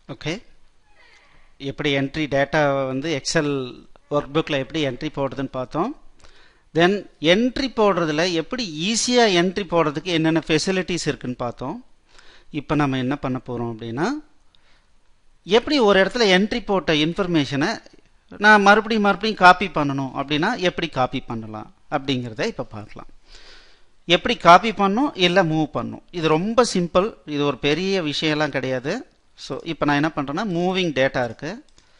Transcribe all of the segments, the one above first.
okay எப்படி entry டேட்டாவை வந்து எக்ஸல் ஒர்க் புக்கில் எப்படி என்ட்ரி போடுறதுன்னு பார்த்தோம் தென் என்ட்ரி போடுறதுல எப்படி ஈஸியாக என்ட்ரி போடுறதுக்கு என்னென்ன ஃபெசிலிட்டிஸ் இருக்குன்னு பார்த்தோம் இப்போ நம்ம என்ன பண்ண போகிறோம் அப்படின்னா எப்படி ஒரு இடத்துல என்ட்ரி போட்ட இன்ஃபர்மேஷனை நான் மறுபடியும் மறுபடியும் காப்பி பண்ணணும் அப்படின்னா எப்படி காப்பி பண்ணலாம் அப்படிங்கிறத இப்போ பார்க்கலாம் எப்படி காப்பி பண்ணும் இல்லை மூவ் பண்ணும் இது ரொம்ப சிம்பிள் இது ஒரு பெரிய விஷயம்லாம் கிடையாது ஸோ இப்போ நான் என்ன பண்ணுறேன்னா மூவிங் டேட்டா இருக்கு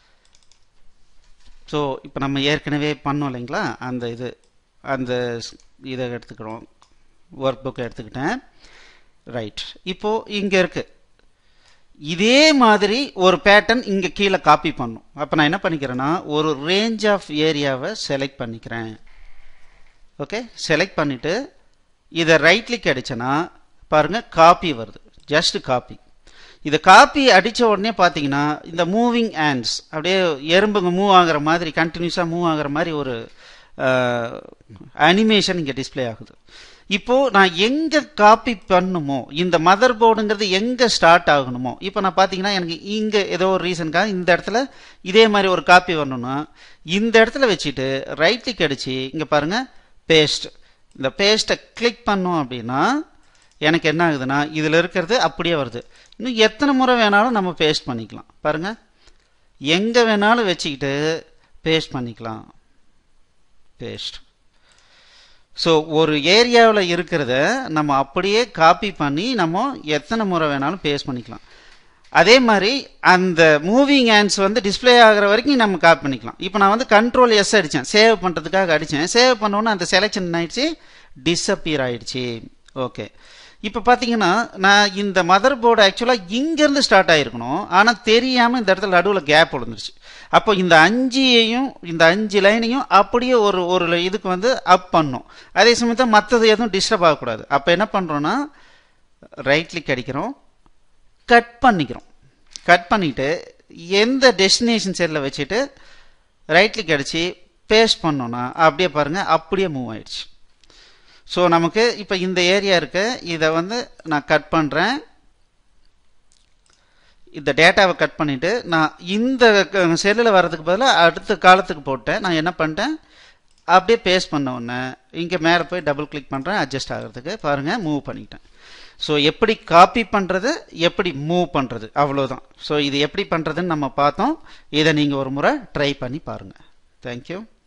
ஸோ இப்போ நம்ம ஏற்கனவே பண்ணோம் இல்லைங்களா அந்த இது அந்த இதை எடுத்துக்கிறோம் ஒர்க் புக்கை எடுத்துக்கிட்டேன் ரைட் இப்போ இங்கே இருக்கு இதே மாதிரி ஒரு பேட்டர்ன் இங்கே கீழே காப்பி பண்ணும் அப்போ நான் என்ன பண்ணிக்கிறேன்னா ஒரு ரேஞ்ச் ஆஃப் ஏரியாவை செலக்ட் பண்ணிக்கிறேன் ஓகே செலக்ட் பண்ணிவிட்டு இதை ரைட் கிளிக் அடிச்சேன்னா பாருங்க காப்பி வருது ஜஸ்ட் காப்பி இதை காப்பி அடித்த உடனே பார்த்தீங்கன்னா இந்த மூவிங் ஹேண்ட்ஸ் அப்படியே எறும்புங்க மூவ் ஆகிற மாதிரி கண்டினியூஸாக மூவ் ஆகிற மாதிரி ஒரு அனிமேஷன் இங்கே டிஸ்பிளே ஆகுது இப்போ நான் எங்க காப்பி பண்ணுமோ இந்த மதர் போர்டுங்கிறது எங்க ஸ்டார்ட் ஆகணுமோ இப்போ நான் பார்த்தீங்கன்னா எனக்கு இங்க ஏதோ ஒரு ரீசனுக்காக இந்த இடத்துல இதே மாதிரி ஒரு காப்பி வரணும்னா இந்த இடத்துல வச்சுட்டு ரைட் கிளிக் அடிச்சு இங்க பாருங்க பேஸ்ட் இந்த பேஸ்ட்டை கிளிக் பண்ணோம் அப்படின்னா எனக்கு என்ன ஆகுதுன்னா இதில் இருக்கிறது அப்படியே வருது இன்னும் எத்தனை முறை வேணாலும் நம்ம பேஸ்ட் பண்ணிக்கலாம் பாருங்க எங்கே வேணாலும் வச்சுக்கிட்டு பேஸ்ட் பண்ணிக்கலாம் பேஸ்ட் ஸோ ஒரு ஏரியாவில் இருக்கிறத நம்ம அப்படியே காப்பி பண்ணி நம்ம எத்தனை முறை வேணாலும் பேஸ்ட் பண்ணிக்கலாம் அதே மாதிரி அந்த மூவிங் ஹேண்ட்ஸ் வந்து டிஸ்பிளே ஆகிற வரைக்கும் நம்ம காப்பி பண்ணிக்கலாம் இப்போ நான் வந்து கண்ட்ரோல் எஸ் அடித்தேன் சேவ் பண்ணுறதுக்காக அடித்தேன் சேவ் பண்ணோன்னே அந்த செலெக்ஷன் ஆயிடுச்சு டிஸப்பியர் ஆயிடுச்சு ஓகே இப்போ பார்த்தீங்கன்னா நான் இந்த மதர் போர்டு ஆக்சுவலாக இங்கேருந்து ஸ்டார்ட் ஆகிருக்கணும் ஆனால் தெரியாமல் இந்த இடத்துல நடுவில் கேப் விழுந்துருச்சு அப்போ இந்த அஞ்சையும் இந்த அஞ்சு லைனையும் அப்படியே ஒரு ஒரு இதுக்கு வந்து அப் பண்ணும் அதே சமயத்தில் மற்றது எதுவும் டிஸ்டர்ப் ஆகக்கூடாது அப்போ என்ன பண்ணுறோன்னா ரைட் கிளிக் அடிக்கிறோம் கட் பண்ணிக்கிறோம் கட் பண்ணிவிட்டு எந்த டெஸ்டினேஷன் செல்லில் வச்சுட்டு ரைட் கிளிக் அடித்து பேஸ்ட் பண்ணோன்னா அப்படியே பாருங்கள் அப்படியே மூவ் ஆயிடுச்சு ஸோ நமக்கு இப்போ இந்த ஏரியா இருக்கு இதை வந்து நான் கட் பண்ணுறேன் இந்த டேட்டாவை கட் பண்ணிவிட்டு நான் இந்த செல்லில் வர்றதுக்கு பதிலாக அடுத்த காலத்துக்கு போட்டேன் நான் என்ன பண்ணிட்டேன் அப்படியே பேஸ்ட் பண்ண உடனே இங்கே மேலே போய் டபுள் கிளிக் பண்ணுறேன் அட்ஜஸ்ட் ஆகிறதுக்கு பாருங்கள் மூவ் பண்ணிக்கிட்டேன் ஸோ எப்படி காப்பி பண்ணுறது எப்படி மூவ் பண்ணுறது அவ்வளோதான் ஸோ இது எப்படி பண்ணுறதுன்னு நம்ம பார்த்தோம் இதை நீங்கள் ஒரு முறை ட்ரை பண்ணி பாருங்கள் தேங்க்யூ